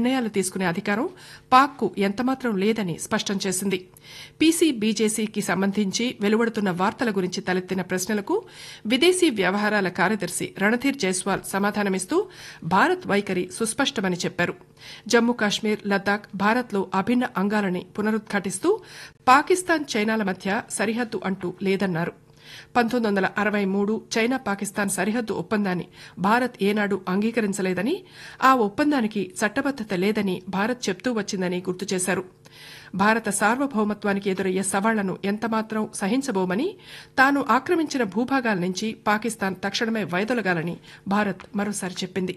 నిర్ణయాలు తీసుకునే అధికారం పాక్కు ఎంతమాత్రం లేదని స్పష్టం చేసింది పీసీ బీజేసీకి సంబంధించి వెలువడుతున్న వార్తల గురించి తలెత్తిన ప్రశ్నలకు విదేశీ వ్యవహారాల కార్యదర్శి రణధీర్ జైస్వాల్ సమాధానమిస్తూ భారత్ వైఖరి సుస్పష్టమని చెప్పారు జమ్మూ కాశ్మీర్ లద్దాఖ్ భారత్లో అభిన్న అంగాలని పునరుద్ఘాటిస్తూ పాకిస్తాన్ చైనాల మధ్య సరిహద్దు అంటూ లేదన్నారు పంతొమ్మిది వందల అరవై మూడు చైనా పాకిస్తాన్ సరిహద్దు ఒప్పందాన్ని భారత్ ఏనాడు అంగీకరించలేదని ఆ ఒప్పందానికి చట్టబద్దత లేదని భారత్ చెప్తూ వచ్చిందని గుర్తు చేశారు భారత సార్వభౌమత్వానికి ఎదురయ్యే సవాళ్లను ఎంతమాత్రం సహించబోమని తాను ఆక్రమించిన భూభాగాల నుంచి పాకిస్తాన్ తక్షణమే వైదొలగాలని భారత్ మరోసారి చెప్పింది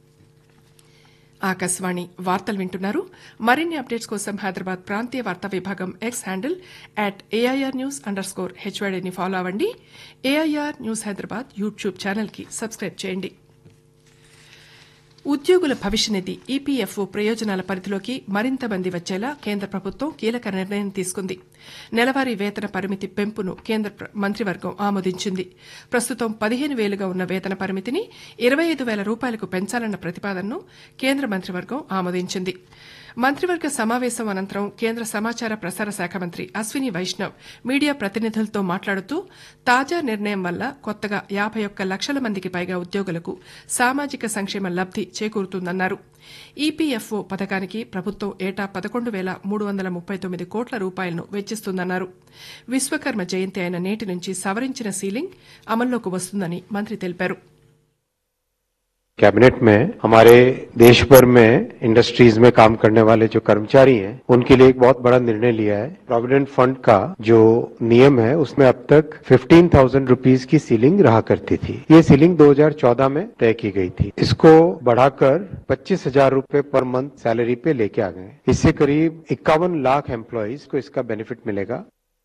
ఆకాశవాణి వార్తలు వింటున్నారు మరిన్ని అప్డేట్స్ కోసం హైదరాబాద్ ప్రాంతీయ వార్తా విభాగం X handle at AIR news under score హెచ్వైడీని ఫాలో అవ్వండి ఏఐఆర్ న్యూస్ హైదరాబాద్ యూట్యూబ్ ఛానల్కి సబ్స్క్రైబ్ చేయండి ఉద్యోగుల భవిష్య నిధి ఈపీఎఫ్ఓ ప్రయోజనాల పరిధిలోకి మరింత మంది వచ్చేలా కేంద్ర ప్రభుత్వం కీలక నిర్ణయం తీసుకుంది నెలవారీ వేతన పరిమితి పెంపును కేంద్ర ప్ర- మంత్రివర్గం ఆమోదించింది ప్రస్తుతం పదిహేను వేలుగా ఉన్న వేతన పరిమితిని ఇరవై ఐదు వేల రూపాయలకు పెంచాలన్న ప్రతిపాదనను కేంద్ర మంత్రివర్గం ఆమోదించింది మంత్రివర్గ సమావేశం అనంతరం కేంద్ర సమాచార ప్రసార శాఖ మంత్రి అశ్విని వైష్ణవ్ మీడియా ప్రతినిధులతో మాట్లాడుతూ తాజా నిర్ణయం వల్ల కొత్తగా యాభై ఒక్క లక్షల మందికి పైగా ఉద్యోగులకు సామాజిక సంక్షేమ లబ్ది చేకూరుతుందన్నారు ఈపీఎఫ్ఓ పథకానికి ప్రభుత్వం ఏటా పదకొండు వేల మూడు వందల ముప్పై తొమ్మిది కోట్ల రూపాయలను వెచ్చిస్తుందన్నారు విశ్వకర్మ జయంతి అయిన నేటి నుంచి సవరించిన సీలింగ్ అమల్లోకి వస్తుందని మంత్రి తెలిపారు कैबिनेट में हमारे देश भर में इंडस्ट्रीज में काम करने वाले जो कर्मचारी हैं उनके लिए एक बहुत बड़ा निर्णय लिया है प्रोविडेंट फंड का जो नियम है उसमें अब तक फिफ्टीन थाउजेंड रुपीज की सीलिंग रहा करती थी ये सीलिंग 2014 में तय की गई थी इसको बढ़ाकर पच्चीस हजार रूपए पर मंथ सैलरी पे लेके आ गए इससे करीब इक्यावन लाख एम्प्लॉयज को इसका बेनिफिट मिलेगा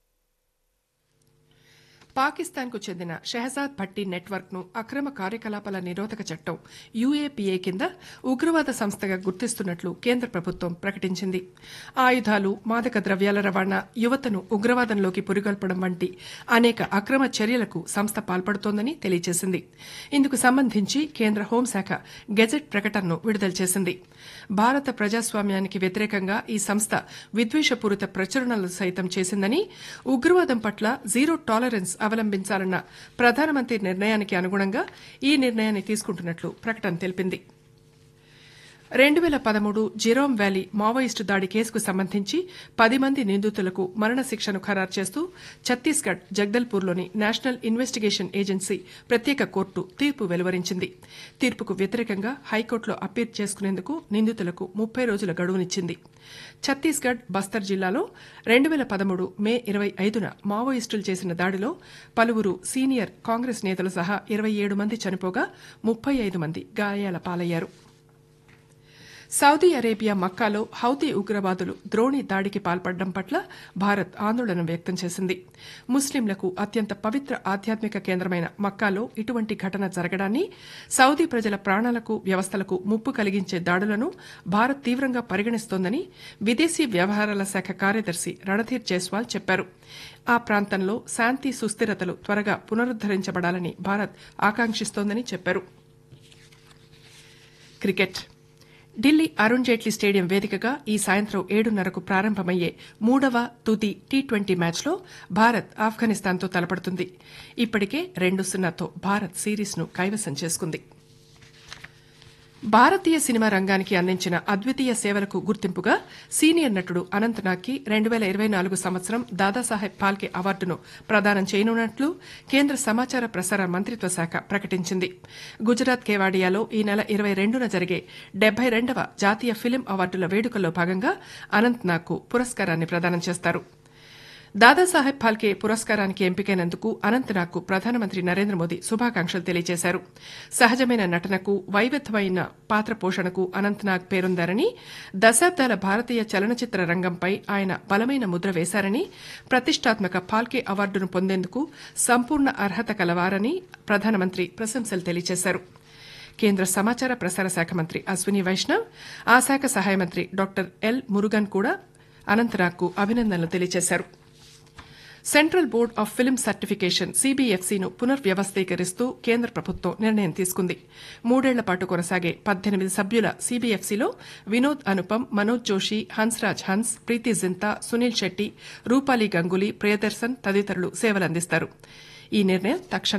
పాకిస్తాన్కు చెందిన షెహజాద్ భట్టి నెట్వర్క్ ను అక్రమ కార్యకలాపాల నిరోధక చట్టం యూఏపీఏ కింద ఉగ్రవాద సంస్థగా గుర్తిస్తున్నట్లు కేంద్ర ప్రభుత్వం ప్రకటించింది ఆయుధాలు మాదక ద్రవ్యాల రవాణా యువతను ఉగ్రవాదంలోకి పురిగొల్పడం వంటి అనేక అక్రమ చర్యలకు సంస్థ పాల్పడుతోందని తెలియజేసింది ఇందుకు సంబంధించి కేంద్ర హోంశాఖ గెజెట్ ప్రకటనను విడుదల చేసింది భారత ప్రజాస్వామ్యానికి వ్యతిరేకంగా ఈ సంస్థ విద్వేషపూరిత ప్రచురణలు సైతం చేసిందని ఉగ్రవాదం పట్ల జీరో టాలరెన్స్ అవలంబించాలన్న ప్రధానమంత్రి నిర్ణయానికి అనుగుణంగా ఈ నిర్ణయాన్ని తీసుకుంటున్నట్లు ప్రకటన తెలిపింది రెండు వేల పదమూడు జిరోమ్ వ్యాలీ మావోయిస్టు దాడి కేసుకు సంబంధించి పది మంది నిందితులకు మరణశిక్షను ఖరారు చేస్తూ ఛత్తీస్గఢ్ జగ్దల్పూర్లోని నేషనల్ ఇన్వెస్టిగేషన్ ఏజెన్సీ ప్రత్యేక కోర్టు తీర్పు వెలువరించింది తీర్పుకు వ్యతిరేకంగా హైకోర్టులో అప్పీల్ చేసుకునేందుకు నిందితులకు ముప్పై రోజుల గడువునిచ్చింది ఛత్తీస్గఢ్ బస్తర్ జిల్లాలో రెండు వేల పదమూడు మే ఇరవై ఐదున మావోయిస్టులు చేసిన దాడిలో పలువురు సీనియర్ కాంగ్రెస్ నేతలు సహా ఇరవై ఏడు మంది చనిపోగా ముప్పై ఐదు మంది గాయాల పాలయ్యారు సౌదీ అరేబియా మక్కాలో హౌతీ ఉగ్రవాదులు ద్రోణి దాడికి పాల్పడడం పట్ల భారత్ ఆందోళన వ్యక్తం చేసింది ముస్లింలకు అత్యంత పవిత్ర ఆధ్యాత్మిక కేంద్రమైన మక్కాలో ఇటువంటి ఘటన జరగడాన్ని సౌదీ ప్రజల ప్రాణాలకు వ్యవస్థలకు ముప్పు కలిగించే దాడులను భారత్ తీవ్రంగా పరిగణిస్తోందని విదేశీ వ్యవహారాల శాఖ కార్యదర్శి రణధీర్ జైస్వాల్ చెప్పారు ఆ ప్రాంతంలో శాంతి సుస్థిరతలు త్వరగా పునరుద్దరించబడాలని భారత్ ఆకాంక్షిస్తోందని చెప్పారు క్రికెట్ ఢిల్లీ అరుణ్ జైట్లీ స్టేడియం వేదికగా ఈ సాయంత్రం ఏడున్నరకు ప్రారంభమయ్యే మూడవ తుది టీ ట్వంటీ మ్యాచ్లో భారత్ ఆఫ్ఘనిస్తాన్తో తలపడుతుంది ఇప్పటికే రెండు సున్నాతో భారత్ సిరీస్ను కైవసం చేసుకుంది భారతీయ సినిమా రంగానికి అందించిన అద్వితీయ సేవలకు గుర్తింపుగా సీనియర్ నటుడు అనంత్ నాగ్కి రెండు వేల ఇరవై నాలుగు సంవత్సరం దాదాసాహెబ్ ఫాల్కే అవార్డును ప్రదానం చేయనున్నట్లు కేంద్ర సమాచార ప్రసార మంత్రిత్వ శాఖ ప్రకటించింది గుజరాత్ కేవాడియాలో ఈ నెల ఇరవై రెండున జరిగే డెబ్బై రెండవ జాతీయ ఫిలిం అవార్డుల వేడుకల్లో భాగంగా అనంత్ నాగ్కు పురస్కారాన్ని ప్రదానం చేస్తారు దాదాసాహెబ్ ఫాల్కే పురస్కారానికి ఎంపికైనందుకు అనంతనాగ్కు ప్రధానమంత్రి నరేంద్ర మోదీ శుభాకాంక్షలు తెలియజేశారు సహజమైన నటనకు వైవిధ్యమైన పాత్ర పోషణకు అనంతనాగ్ పేరొందారని దశాబ్దాల భారతీయ చలనచిత్ర రంగంపై ఆయన బలమైన ముద్ర వేశారని ప్రతిష్టాత్మక ఫాల్కే అవార్డును పొందేందుకు సంపూర్ణ అర్హత కలవారని ప్రధానమంత్రి ప్రశంసలు తెలియజేశారు కేంద్ర సమాచార ప్రసార శాఖ మంత్రి అశ్విని వైష్ణవ్ ఆ శాఖ సహాయ మంత్రి డాక్టర్ ఎల్ మురుగన్ కూడా అనంతనాగ్కు అభినందనలు తెలియజేశారు central board of film certification సీబీఎఫ్సీను పునర్వ్యవస్థీకరిస్తూ కేంద్ర ప్రభుత్వం నిర్ణయం తీసుకుంది మూడేళ్ల పాటు కొనసాగే పద్దెనిమిది సభ్యుల సీబీఎఫ్సీలో వినోద్ అనుపమ్ మనోజ్ జోషి హన్స్రాజ్ హన్స్ ప్రీతి జింతా సునీల్ శెట్టి రూపాలి గంగూలీ ప్రియదర్శన్ తదితరులు సేవలందిస్తారు ఈ నిర్ణయం తక్షణ